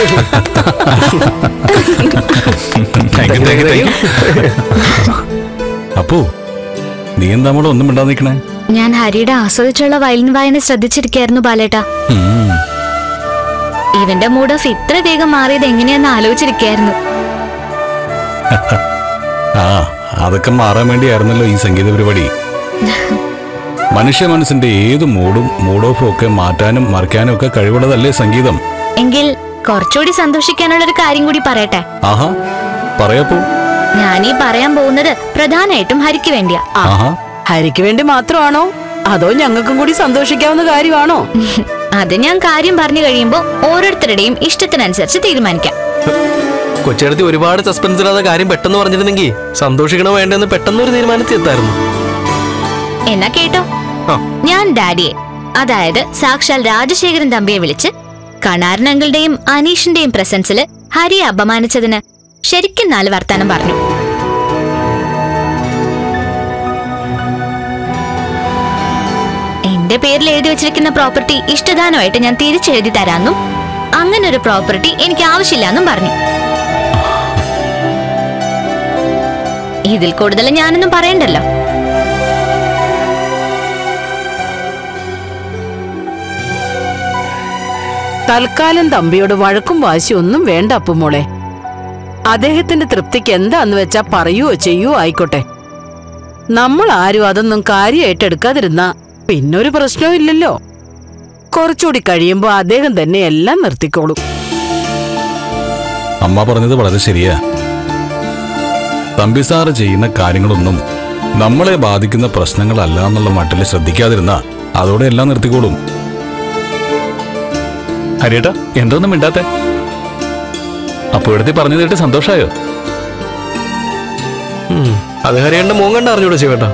Thank you thank you thank you അപ്പോ നീ എന്താ മോളെ ഒന്നും മിണ്ടാ നിൽക്കണേ ഞാൻ ഹരിയുടെ ആസ്വദിച്ചുള്ള വയലിൻ വായന ശ്രദ്ധിച്ചിരിക്കായിരുന്നു ബാലേട്ട ഇവന്റെ മൂഡ് ഓഫ് ഇത്ര വേഗം മാറിയത് എങ്ങനെയാന്ന് ആലോചിച്ചിരിക്കായിരുന്നു ആ അതൊക്കെ മാറാൻ വേണ്ടിയായിരുന്നല്ലോ ഈ സംഗീത പരിപാടി മനുഷ്യ മനസ്സിന്റെ ഏത് മൂഡും മൂഡ് ഓഫും ഒക്കെ മാറ്റാനും മറിക്കാനും ഒക്കെ കഴിവുള്ളതല്ലേ സംഗീതം എങ്കിൽ കുറച്ചുകൂടി സന്തോഷിക്കാനുള്ള ഒരു കാര്യം കൂടി പറയട്ടെ ആഹാ പറയാപ്പോ ഞാനീ പറയാൻ പോകുന്നത് പ്രധാനമായിട്ടും ഹരിക്ക് വേണ്ടിയാ ആഹാ ഹരിക്ക് വേണ്ടി മാത്രമാണോ അതോ ഞങ്ങൾക്കും കൂടി സന്തോഷിക്കാവുന്ന കാര്യമാണോ അത് ഞാൻ കാര്യം പറഞ്ഞു കഴിയുമ്പോ ഓരോരുത്തരുടെയും ഇഷ്ടത്തിനനുസരിച്ച് തീരുമാനിക്കാം കൊച്ചിടത്തി ഒരുപാട് സസ്പെൻസ് ഇല്ലാത്ത കാര്യം പെട്ടെന്ന് പറഞ്ഞിരുന്നെങ്കിൽ സന്തോഷിക്കണോ വേണ്ടെന്ന് പെട്ടെന്ന് ഒരു തീരുമാനത്തിൽ എത്തായിരുന്നു എന്നാ കേട്ടോ ആ. ഞാൻ ഡാഡിയെ അതായത് സാക്ഷാൽ രാജശേഖരൻ തമ്പിയെ വിളിച്ച് കണാരൻ അങ്കിളുടെയും അനീഷിന്റെയും പ്രസൻസില് ഹരിയെ അപമാനിച്ചതിന് ശരിക്കും നാല് വർത്താനം പറഞ്ഞു എന്റെ പേരിൽ എഴുതി വെച്ചിരിക്കുന്ന പ്രോപ്പർട്ടി ഇഷ്ടദാനമായിട്ട് ഞാൻ തിരിച്ചെഴുതി തരാന്നും അങ്ങനെ ഒരു പ്രോപ്പർട്ടി എനിക്ക് ആവശ്യമില്ലാന്നും പറഞ്ഞു ഇതിൽ കൂടുതൽ ഞാനൊന്നും പറയണ്ടല്ലോ തൽക്കാലം തമ്പിയോട് വഴക്കും വാശിയും ഒന്നും വേണ്ട അപ്പുമോളെ അദ്ദേഹത്തിന്റെ തൃപ്തിക്ക് എന്താന്ന് വെച്ചാ പറയുവോ ചെയ്യുവോ ആയിക്കോട്ടെ നമ്മൾ ആരും അതൊന്നും കാര്യമായിട്ട് എടുക്കാതിരുന്ന പിന്നൊരു പ്രശ്നവും ഇല്ലല്ലോ കുറച്ചുകൂടി കഴിയുമ്പോ അദ്ദേഹം തന്നെ എല്ലാം നിർത്തിക്കോളും അമ്മ പറഞ്ഞത് വളരെ ശരിയാ തമ്പി സാറ് ചെയ്യുന്ന കാര്യങ്ങളൊന്നും നമ്മളെ ബാധിക്കുന്ന പ്രശ്നങ്ങളല്ല എന്നുള്ള മട്ടിൽ ശ്രദ്ധിക്കാതിരുന്ന അതോടെ എല്ലാം നിർത്തിക്കോളും ഹരിയേട്ടാ എന്തൊന്നും മിണ്ടാത്തെ അപ്പൊ ഇവിടുത്തെ പറഞ്ഞു കേട്ട് സന്തോഷായോ ഉം. അത് ഹരിയേണ്ട മോൻ കണ്ട അറിഞ്ഞൂടെ ശിവേട്ടാ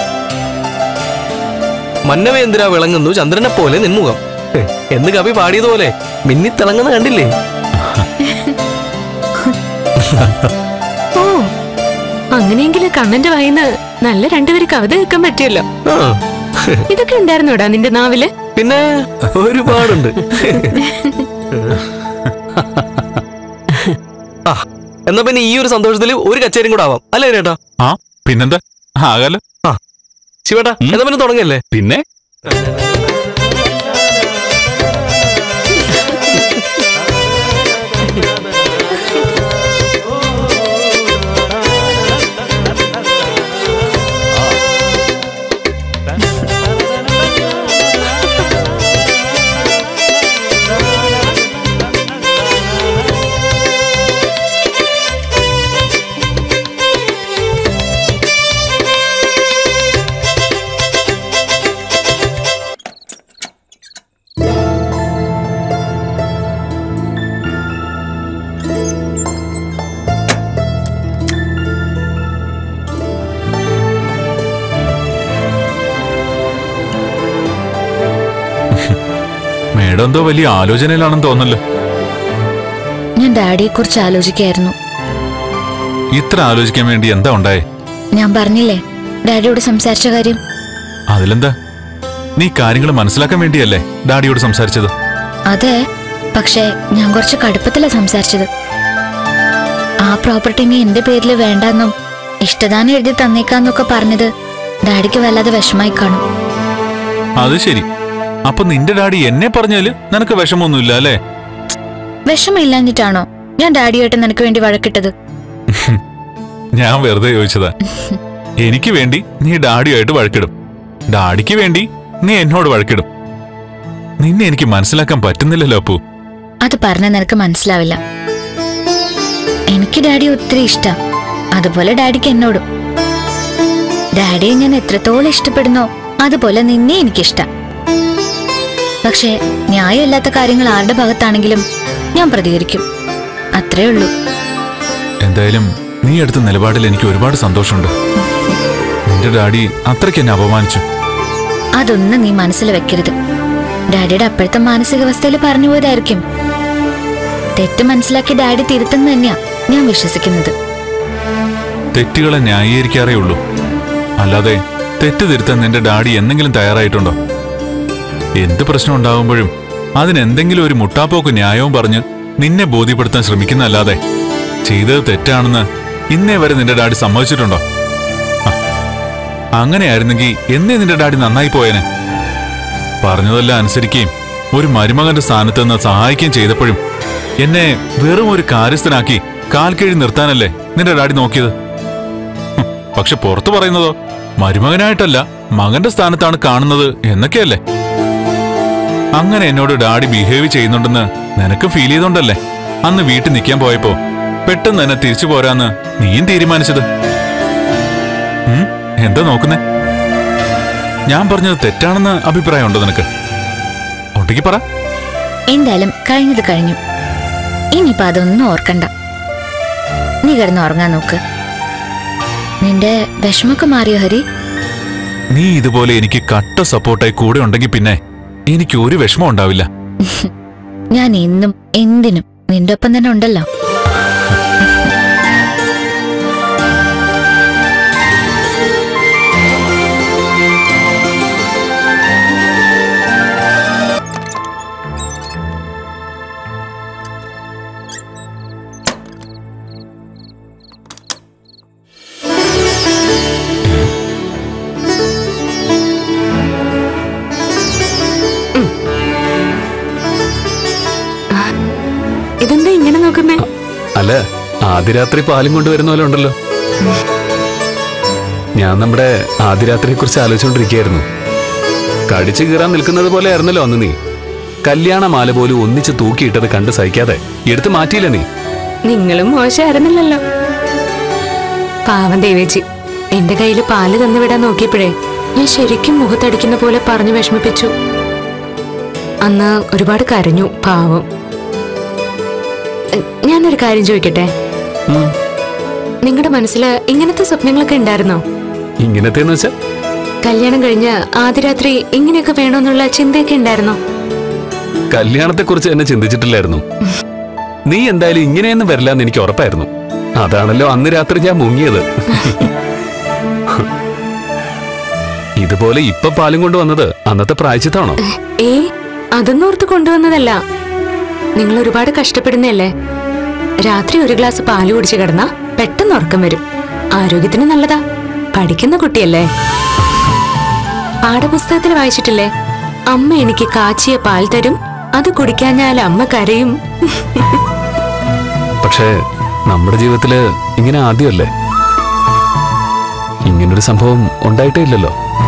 മന്നവേന്ദ്ര വിളങ്ങുന്നു ചന്ദ്രനെ പോലെ നിൻമുഖം ഹെ, എന്ന് കവി പാടിയതുപോലെ മിന്നിത്തിളങ്ങുന്ന കണ്ടില്ലേ ഓ അങ്ങനെയെങ്കിൽ കണ്ണന്റെ വായിന്ന് നല്ല രണ്ടുപേര് കവിത കേൾക്കാൻ പറ്റിയല്ലോ ആ ഇതൊക്കെ ഉണ്ടായിരുന്നോടാ നിന്റെ നാവില് പിന്നെ ഒരുപാടുണ്ട് ആ എന്നാ പിന്നെ ഈ ഒരു സന്തോഷത്തിൽ ഒരു കച്ചേരിയും കൂടെ ആവാം അല്ലേ ചേട്ടാ ആ പിന്നെന്താ ആകാലോ ശിവേട്ടാ എന്നാ പിന്നെ തുടങ്ങല്ലേ പിന്നെ മേഡം എന്തോ വലിയ ആലോചനയിലാണെന്ന് തോന്നല്ലോ ഞാൻ ഡാഡിയെ കുറിച്ച് ആലോചിക്കായിരുന്നു ഇത്ര ആലോചിക്കാൻ വേണ്ടി എന്താ ഉണ്ടായേ ഞാൻ പറഞ്ഞില്ലേ ഡാഡിയോട് സംസാരിച്ച കാര്യം അതിലെന്താ നീ കാര്യങ്ങൾ മനസ്സിലാക്കാൻ വേണ്ടിയല്ലേ ഡാഡിയോട് സംസാരിച്ചത് അതെ പക്ഷേ ഞാൻ കുറച്ച് കടുപ്പത്തിലാ സംസാരിച്ചത് ആ പ്രോപ്പർട്ടി നീ എന്റെ പേരിൽ വേണ്ടെന്നും ഇഷ്ടദാനം എഴുതി തന്നേക്കാന്നൊക്കെ പറഞ്ഞത് ഡാഡിക്ക് വല്ലാതെ വിഷമായി കാണും അത് ശരി അപ്പൊ നിന്റെ ഡാഡി എന്നെ പറഞ്ഞാല് നിനക്ക് വിഷമൊന്നുമില്ല അല്ലേ വിഷമില്ലാഞ്ഞിട്ടാണോ ഞാൻ ഡാഡിയായിട്ട് നിനക്ക് വേണ്ടി വഴക്കിട്ടത് ഞാൻ വെറുതെ ചോദിച്ചതാ എനിക്ക് വേണ്ടി നീ ഡാഡിയായിട്ട് വഴക്കിടും ഡാഡിക്ക് വേണ്ടി നീ എന്നോട് വഴക്കിടും നിന്നെ എനിക്ക് മനസ്സിലാക്കാൻ പറ്റുന്നില്ലല്ലോ അപ്പു അത് പറഞ്ഞ നിനക്ക് മനസ്സിലാവില്ല എനിക്ക് ഡാഡി ഒത്തിരി ഇഷ്ടം അതുപോലെ ഡാഡിക്ക് എന്നോടും ഡാഡിയെ ഞാൻ എത്രത്തോളം ഇഷ്ടപ്പെടുന്നോ അതുപോലെ നിന്നെ എനിക്കിഷ്ടം പക്ഷേ ന്യായമില്ലാത്ത കാര്യങ്ങൾ ആരുടെ ഭാഗത്താണെങ്കിലും ഞാൻ പ്രതികരിക്കും അത്രേ ഉള്ളൂ എന്തായാലും നീ എടുത്ത നിലപാടിൽ എനിക്ക് ഒരുപാട് സന്തോഷമുണ്ട് നിന്റെ ഡാഡി അത്രയ്ക്ക് എന്നെ അപമാനിച്ചു അതൊന്നും നീ മനസ്സിൽ വെക്കരുത് ഡാഡിയുടെ അപ്പോഴത്തെ മാനസികാവസ്ഥയിൽ പറഞ്ഞു പോയതായിരിക്കും തെറ്റ് മനസ്സിലാക്കി ഡാഡി തിരുത്തുന്ന തന്നെയാ ഞാൻ വിശ്വസിക്കുന്നത് തെറ്റുകളെ ന്യായീകരിക്കാറേ ഉള്ളൂ അല്ലാതെ തെറ്റ് തിരുത്താൻ നിന്റെ ഡാഡി എന്തെങ്കിലും തയ്യാറായിട്ടുണ്ടോ എന്ത് പ്രശ്നം ഉണ്ടാകുമ്പോഴും അതിനെന്തെങ്കിലും ഒരു മുട്ടാപ്പോക്ക് ന്യായവും പറഞ്ഞ് നിന്നെ ബോധ്യപ്പെടുത്താൻ ശ്രമിക്കുന്നല്ലാതെ ചെയ്തത് തെറ്റാണെന്ന് ഇന്നേ വരെ നിന്റെ ഡാഡി സമ്മതിച്ചിട്ടുണ്ടോ ആ, അങ്ങനെയായിരുന്നെങ്കിൽ എന്നേ നിന്റെ ഡാഡി നന്നായി പോയേനെ പറഞ്ഞതെല്ലാം അനുസരിക്കുകയും ഒരു മരുമകന്റെ സ്ഥാനത്ത് നിന്ന് സഹായിക്കുകയും ചെയ്തപ്പോഴും എന്നെ വെറും ഒരു കാര്യസ്ഥനാക്കി കാൽ കീഴി നിർത്താനല്ലേ നിന്റെ ഡാഡി നോക്കിയത് ഹും, പക്ഷെ പുറത്തു പറയുന്നതോ മരുമകനായിട്ടല്ല മകന്റെ സ്ഥാനത്താണ് കാണുന്നത് എന്നൊക്കെയല്ലേ അങ്ങനെ എന്നോട് ഡാഡി ബിഹേവ് ചെയ്യുന്നുണ്ടെന്ന് നിനക്ക് ഫീൽ ചെയ്തോണ്ടല്ലേ അന്ന് വീട്ടിൽ നിൽക്കാൻ പോയപ്പോ പെട്ടെന്ന് തന്നെ തിരിച്ചു പോരാന്ന് നീയും തീരുമാനിച്ചത് ഉം, എന്താ നോക്കുന്നേ ഞാൻ പറഞ്ഞത് തെറ്റാണെന്ന് അഭിപ്രായമുണ്ടോ നിനക്ക് ഉണ്ടെങ്കിൽ പറ എന്തായാലും കഴിഞ്ഞത് കഴിഞ്ഞു ഇനിയിപ്പോ അതൊന്നും ഓർക്കണ്ട നീ കിടന്ന് ഉറങ്ങാൻ നോക്ക് നിന്റെ വിഷമൊക്കെ മാറിയോ ഹരി നീ ഇതുപോലെ എനിക്ക് കട്ട സപ്പോർട്ടായി കൂടെ ഉണ്ടെങ്കിൽ പിന്നെ എനിക്ക് ഒരു വിഷമം ഉണ്ടാവില്ല ഞാൻ എന്നും എന്തിനും നിന്റെ ഒപ്പം തന്നെ ഉണ്ടല്ലോ ഇതെന്താ ഇങ്ങനെ നോക്കുന്നേ അല്ല ആദ്യ രാത്രി പാലും കൊണ്ടുവരുന്ന പോലെ ഉണ്ടല്ലോ ഞാൻ നമ്മുടെ ആദ്യ രാത്രിയെ കുറിച്ച് ആലോചിച്ചുകൊണ്ടിരിക്കുകയായിരുന്നു കടിച്ചു കീറാൻ നിൽക്കുന്നത് പോലെ ആയിരുന്നല്ലോ അന്ന് നീ കല്യാണമാല പോലും ഒന്നിച്ച് തൂക്കിയിട്ടത് കണ്ട് സഹിക്കാതെ എടുത്ത് മാറ്റിയില്ല നീ നിങ്ങളും മോശമായിരുന്നില്ലല്ലോ പാവം ദേവേച്ചി എന്റെ കയ്യിൽ പാല് തന്നു വിടാൻ നോക്കിയപ്പോഴേ ഞാൻ ശരിക്കും മുഖത്തടിക്കുന്ന പോലെ പറഞ്ഞു വിഷമിപ്പിച്ചു അന്ന് ഒരുപാട് കരഞ്ഞു പാവം എ, ഞാനൊരു കാര്യം ചോദിക്കട്ടെ ഉം. നിങ്ങളുടെ മനസ്സിൽ ഇങ്ങനത്തെ സ്വപ്നങ്ങളൊക്കെ ഉണ്ടായിരുന്നോ ഇങ്ങനത്തെ എന്ന് വെച്ചാ കല്യാണം കഴിഞ്ഞ് ആദ്യ രാത്രി ഇങ്ങനെയൊക്കെ വേണമെന്നുള്ള ചിന്തയൊക്കെ ഉണ്ടായിരുന്നോ കല്യാണത്തെക്കുറിച്ച് എന്നെ ചിന്തിച്ചിട്ടില്ലായിരുന്നു നീ എന്തായാലും ഇങ്ങനെയൊന്നും വരില്ലെന്ന് എനിക്ക് ഉറപ്പായിരുന്നു അതാണല്ലോ അന്ന് രാത്രി ഞാൻ മുങ്ങിയത് ഇതുപോലെ ഇപ്പൊ പാലും കൊണ്ടുവന്നത് അന്നത്തെ പ്രായച്ചിത്താണോ ഏ അതൊന്നും ഓർത്ത് കൊണ്ടുവന്നതല്ല നിങ്ങൾ ഒരുപാട് കഷ്ടപ്പെടുന്നല്ലേ രാത്രി ഒരു ഗ്ലാസ് പാല് കുടിച്ച് കിടന്നാ പെട്ടെന്ന് ഉറക്കം വരും ആരോഗ്യത്തിന് നല്ലതാ പഠിക്കുന്ന കുട്ടിയല്ലേ പാഠപുസ്തകത്തിൽ വായിച്ചിട്ടില്ലേ അമ്മ എനിക്ക് കാച്ചിയ പാൽ തരും അത് കുടിക്കാഞ്ഞാൽ അമ്മ കരയും പക്ഷേ നമ്മുടെ ജീവിതത്തില് ഇങ്ങനെ ആദ്യമല്ലേ ഇങ്ങനൊരു സംഭവം ഉണ്ടായിട്ടേ ഇല്ലല്ലോ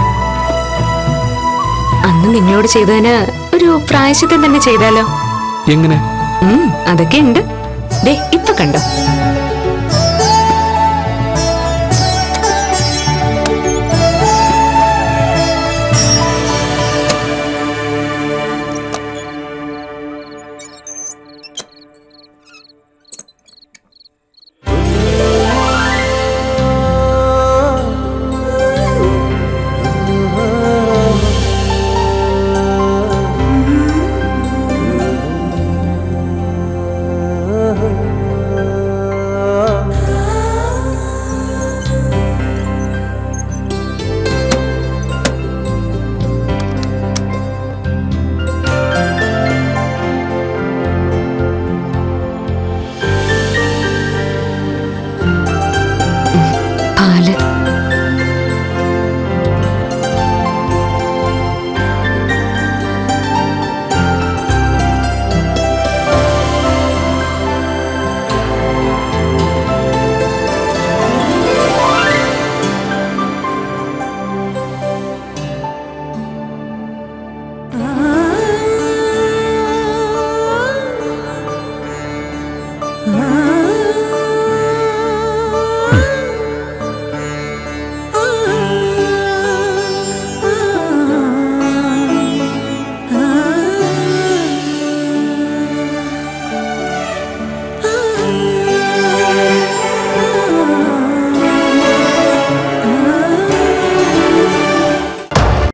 അന്ന് നിങ്ങളോട് ചെയ്തതിന് ഒരു പ്രായശ്ചിത്തം തന്നെ ചെയ്താലോ എങ്ങനെ ഉം, അതൊക്കെ ഉണ്ട് ദേ ഇപ്പൊ കണ്ടോ